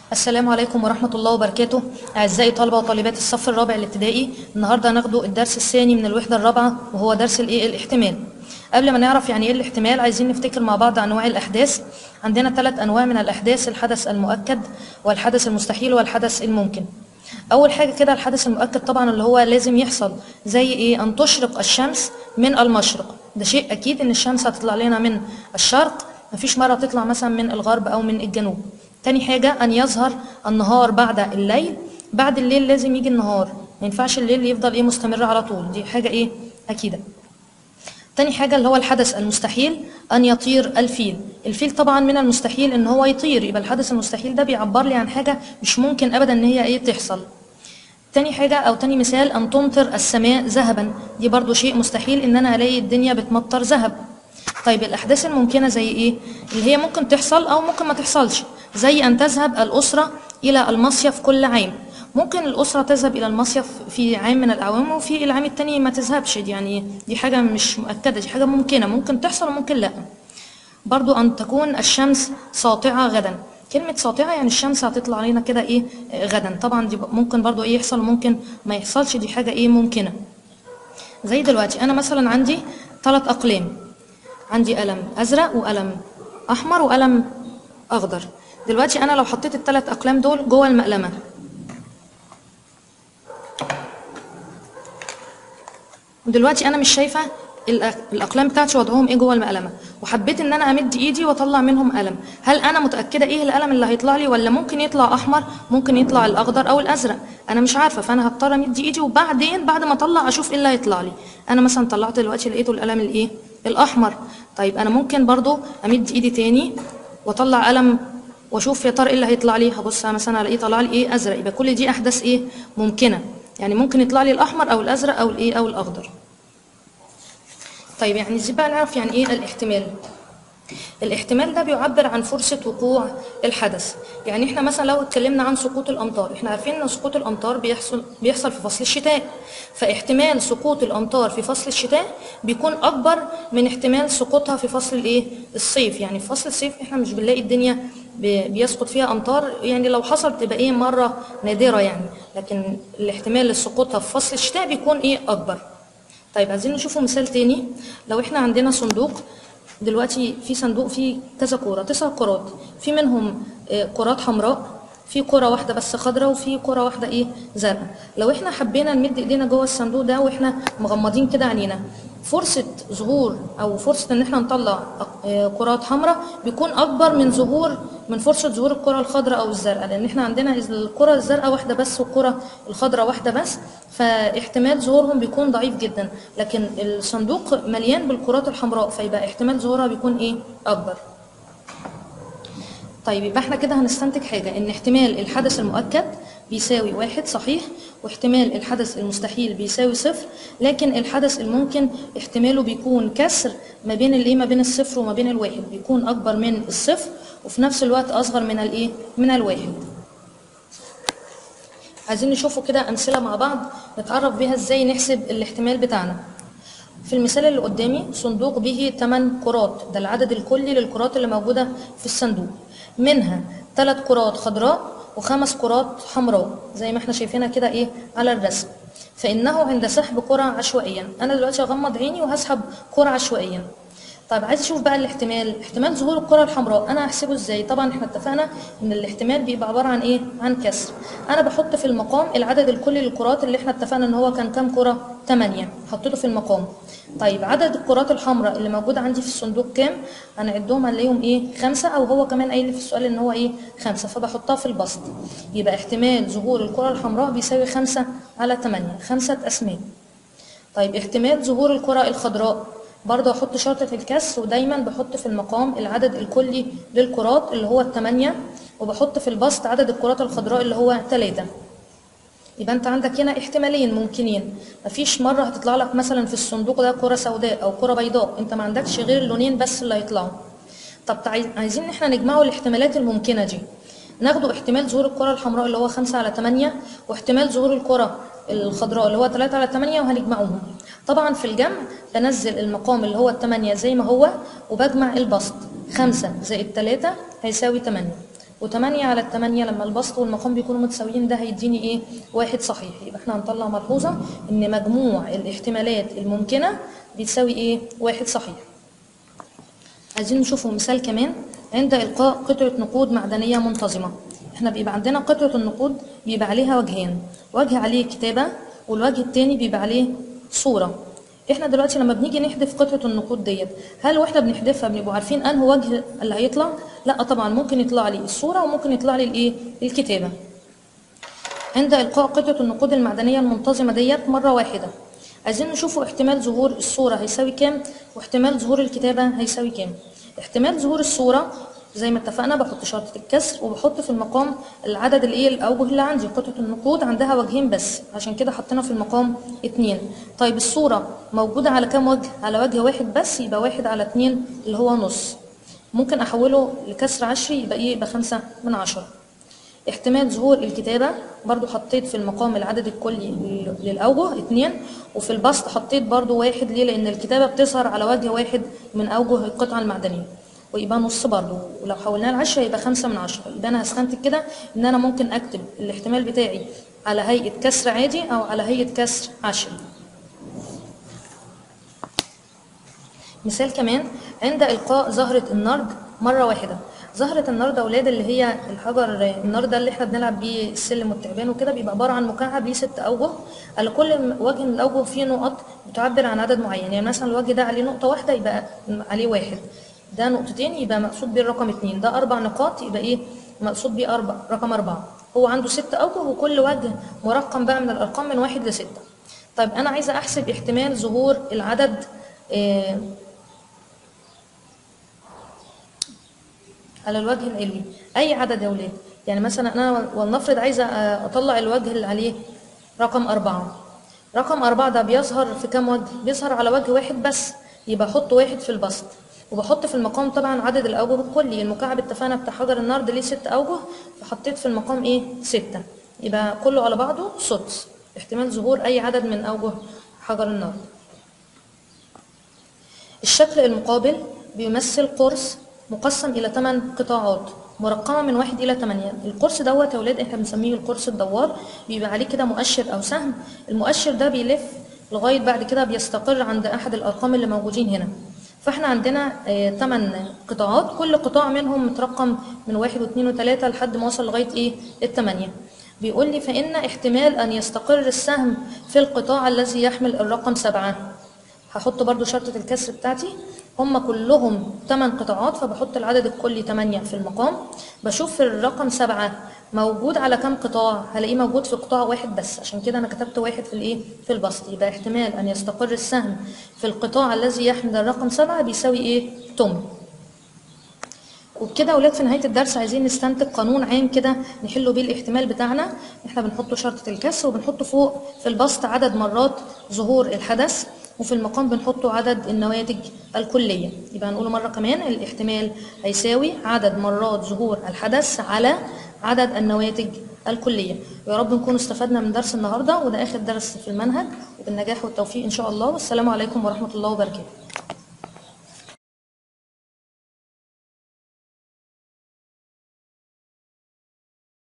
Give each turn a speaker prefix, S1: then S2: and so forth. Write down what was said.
S1: السلام عليكم ورحمة الله وبركاته أعزائي طلبة وطالبات الصف الرابع الابتدائي النهاردة هناخدوا الدرس الثاني من الوحدة الرابعة وهو درس الإيه الاحتمال قبل ما نعرف يعني إيه الاحتمال عايزين نفتكر مع بعض أنواع الأحداث عندنا ثلاث أنواع من الأحداث الحدث المؤكد والحدث المستحيل والحدث الممكن أول حاجة كده الحدث المؤكد طبعا اللي هو لازم يحصل زي إيه أن تشرق الشمس من المشرق ده شيء أكيد إن الشمس هتطلع لنا من الشرق مفيش مرة تطلع مثلا من الغرب أو من الجنوب تاني حاجة أن يظهر النهار بعد الليل بعد الليل لازم يجي النهار ما ينفعش الليل يفضل إيه مستمر على طول دي حاجة إيه أكيدة تاني حاجة اللي هو الحدث المستحيل أن يطير الفيل الفيل طبعا من المستحيل إن هو يطير يبقى الحدث المستحيل ده بيعبر لي عن حاجة مش ممكن أبدا إن هي إيه تحصل تاني حاجة أو تاني مثال أن تمطر السماء ذهبا دي برضو شيء مستحيل إن أنا ألاقي الدنيا بتمطر ذهب طيب الأحداث الممكنة زي إيه؟ اللي هي ممكن تحصل أو ممكن ما تحصلش زي أن تذهب الأسرة إلى المصيف كل عام ممكن الأسرة تذهب إلى المصيف في عام من الأعوام وفي العام التاني ما تذهبش دي يعني دي حاجة مش مؤكدة دي حاجة ممكنة ممكن تحصل وممكن لأ برضو أن تكون الشمس ساطعة غدا كلمة ساطعة يعني الشمس هتطلع علينا كده إيه غدا طبعا دي ممكن برضو إيه يحصل وممكن ما يحصلش دي حاجة إيه ممكنة زي دلوقتي أنا مثلا عندي ثلاث أقلام عندي قلم ازرق وقلم احمر وقلم اخضر دلوقتي انا لو حطيت الثلاث اقلام دول جوه المقلمه دلوقتي انا مش شايفه الاقلام بتاعتي وضعهم ايه جوه المقلمه وحبيت ان انا امد ايدي واطلع منهم قلم هل انا متاكده ايه القلم اللي هيطلع لي ولا ممكن يطلع احمر ممكن يطلع الاخضر او الازرق انا مش عارفه فانا هضطر امد ايدي وبعدين بعد ما اطلع اشوف ايه اللي هيطلع لي انا مثلا طلعت دلوقتي لقيته القلم الايه الاحمر طيب انا ممكن برضو امد ايدي تاني واطلع قلم واشوف يا ترى ايه اللي هيطلع لي هبص مثلا الاقيه طلع لي ايه ازرق يبقى كل دي احداث ايه ممكنه يعني ممكن يطلع لي الاحمر او الازرق او الايه او الاخضر طيب يعني ازاي بقى نعرف يعني ايه الاحتمال الاحتمال ده بيعبر عن فرصة وقوع الحدث يعني احنا مثلا لو اتكلمنا عن سقوط الامطار احنا عارفين ان سقوط الامطار بيحصل بيحصل في فصل الشتاء فاحتمال سقوط الامطار في فصل الشتاء بيكون اكبر من احتمال سقوطها في فصل الايه الصيف يعني في فصل الصيف احنا مش بنلاقي الدنيا بيسقط فيها امطار يعني لو حصل تبقى ايه مره نادره يعني لكن الاحتمال لسقوطها في فصل الشتاء بيكون ايه اكبر طيب عايزين نشوفوا مثال تاني لو احنا عندنا صندوق دلوقتي في صندوق فيه كذا كوره تسع كرات في منهم كرات حمراء في كرة واحدة بس خضراء وفي كرة واحدة ايه زرقاء لو احنا حبينا نمد ايدينا جوه الصندوق ده واحنا مغمضين كده عينينا فرصة ظهور او فرصة ان احنا نطلع كرات حمراء بيكون اكبر من ظهور من فرصة ظهور الكرة الخضراء او الزرقاء لان احنا عندنا الكرة الزرقاء واحدة بس والكرة الخضراء واحدة بس فاحتمال ظهورهم بيكون ضعيف جدا لكن الصندوق مليان بالكرات الحمراء فيبقى احتمال ظهورها بيكون ايه اكبر طيب يبقى احنا كده هنستنتج حاجة ان احتمال الحدث المؤكد بيساوي واحد صحيح واحتمال الحدث المستحيل بيساوي صفر لكن الحدث الممكن احتماله بيكون كسر ما بين الايه ما بين الصفر وما بين الواحد بيكون اكبر من الصفر وفي نفس الوقت اصغر من الايه من الواحد عايزين نشوفوا كده امثله مع بعض نتعرف بيها ازاي نحسب الاحتمال بتاعنا في المثال اللي قدامي صندوق به 8 كرات ده العدد الكلي للكرات اللي موجوده في الصندوق منها ثلاث كرات خضراء وخمس كرات حمراء زي ما احنا شايفينها كده ايه على الرسم فانه عند سحب كره عشوائيا انا دلوقتي هغمض عيني وهسحب كره عشوائيا طيب عايز اشوف بقى الاحتمال احتمال ظهور الكره الحمراء انا هحسبه ازاي طبعا احنا اتفقنا ان الاحتمال بيبقى عباره عن ايه عن كسر انا بحط في المقام العدد الكلي للكرات اللي احنا اتفقنا ان هو كان كام كره 8 حطيته في المقام طيب عدد الكرات الحمراء اللي موجوده عندي في الصندوق كام هنعدهم هنلاقيهم ايه خمسة او هو كمان قايل لي في السؤال ان هو ايه خمسة فبحطها في البسط يبقى احتمال ظهور الكره الحمراء بيساوي خمسة على 8 خمسة اسماء طيب احتمال ظهور الكره الخضراء برضه احط شرطة الكسر ودايما بحط في المقام العدد الكلي للكرات اللي هو الثمانية وبحط في البسط عدد الكرات الخضراء اللي هو ثلاثة يبقى انت عندك هنا احتمالين ممكنين مفيش مرة هتطلع لك مثلا في الصندوق ده كرة سوداء او كرة بيضاء انت ما عندكش غير اللونين بس اللي هيطلعوا طب عايزين احنا نجمعوا الاحتمالات الممكنة دي ناخدوا احتمال ظهور الكرة الحمراء اللي هو خمسة على تمانية واحتمال ظهور الكرة الخضراء اللي هو 3 على 8 وهنجمعهم طبعا في الجمع بنزل المقام اللي هو الثمانية زي ما هو وبجمع البسط 5 زائد 3 هيساوي 8 وتمانية على التمانية لما البسط والمقام بيكونوا متساويين ده هيديني ايه واحد صحيح يبقى احنا هنطلع ملحوظة ان مجموع الاحتمالات الممكنة بتساوي ايه واحد صحيح عايزين نشوفوا مثال كمان عند إلقاء قطعة نقود معدنية منتظمة احنا بيبقى عندنا قطعة النقود بيبقى عليها وجهين وجه عليه كتابة والوجه التاني بيبقى عليه صورة احنا دلوقتي لما بنيجي نحذف قطعة النقود ديت هل واحنا بنحذفها بنبقى عارفين انه وجه اللي هيطلع لا طبعا ممكن يطلع لي الصورة وممكن يطلع لي الايه الكتابة عند إلقاء قطعة النقود المعدنية المنتظمة ديت مرة واحدة عايزين نشوفوا احتمال ظهور الصورة هيساوي كام واحتمال ظهور الكتابة هيساوي كام احتمال ظهور الصورة زي ما اتفقنا بحط شرطة الكسر وبحط في المقام العدد الايه الاوجه اللي عندي قطعة النقود عندها وجهين بس عشان كده حطينا في المقام اتنين طيب الصورة موجودة على كام وجه على وجه واحد بس يبقى واحد على اتنين اللي هو نص ممكن احوله لكسر عشري يبقى ايه يبقى خمسة من عشرة احتمال ظهور الكتابة برضو حطيت في المقام العدد الكلي للأوجه اتنين وفي البسط حطيت برضو واحد ليه لأن الكتابة بتظهر على وجه واحد من أوجه القطعة المعدنية ويبقى نص برضو ولو حولناه لعشرة يبقى خمسة من عشرة يبقى أنا هستنتج كده إن أنا ممكن أكتب الاحتمال بتاعي على هيئة كسر عادي أو على هيئة كسر عشري مثال كمان عند إلقاء زهرة النرد مرة واحدة زهرة النرد يا أولاد اللي هي الحجر النرد ده اللي احنا بنلعب بيه السلم والتعبان وكده بيبقى عبارة عن مكعب ليه ست أوجه على كل وجه من الأوجه فيه نقط بتعبر عن عدد معين يعني مثلا الوجه ده عليه نقطة واحدة يبقى عليه واحد ده نقطتين يبقى مقصود بيه الرقم اتنين ده أربع نقاط يبقى إيه مقصود بيه أربع رقم أربعة هو عنده ست أوجه وكل وجه مرقم بقى من الأرقام من واحد لستة طيب أنا عايزة أحسب احتمال ظهور العدد آه على الوجه العلوي اي عدد يا ولاد يعني مثلا انا ولنفرض عايزه اطلع الوجه اللي عليه رقم أربعة رقم أربعة ده بيظهر في كام وجه بيظهر على وجه واحد بس يبقى احط واحد في البسط وبحط في المقام طبعا عدد الاوجه الكلي المكعب اتفقنا بتاع حجر النرد ليه ست اوجه فحطيت في المقام ايه ستة يبقى كله على بعضه سدس احتمال ظهور اي عدد من اوجه حجر النرد الشكل المقابل بيمثل قرص مقسم إلى 8 قطاعات مرقمة من واحد إلى 8 القرص دوت يا ولاد احنا بنسميه القرص الدوار بيبقى عليه كده مؤشر أو سهم المؤشر ده بيلف لغاية بعد كده بيستقر عند أحد الأرقام اللي موجودين هنا فاحنا عندنا 8 قطاعات كل قطاع منهم مترقم من واحد واثنين وثلاثة لحد ما وصل لغاية ايه الثمانية بيقول لي فإن احتمال أن يستقر السهم في القطاع الذي يحمل الرقم سبعة هحط برضو شرطة الكسر بتاعتي هم كلهم 8 قطاعات فبحط العدد الكلي 8 في المقام بشوف في الرقم 7 موجود على كام قطاع هلاقيه موجود في قطاع واحد بس عشان كده انا كتبت واحد في الايه في البسط يبقى احتمال ان يستقر السهم في القطاع الذي يحمل الرقم 7 بيساوي ايه 8 وبكده اولاد في نهايه الدرس عايزين نستنتج قانون عام كده نحله بيه الاحتمال بتاعنا احنا بنحط شرطه الكسر وبنحط فوق في البسط عدد مرات ظهور الحدث وفي المقام بنحطه عدد النواتج الكلية يبقى هنقوله مرة كمان الاحتمال هيساوي عدد مرات ظهور الحدث على عدد النواتج الكلية يا رب نكون استفدنا من درس النهاردة وده آخر درس في المنهج وبالنجاح والتوفيق إن شاء الله والسلام عليكم ورحمة الله وبركاته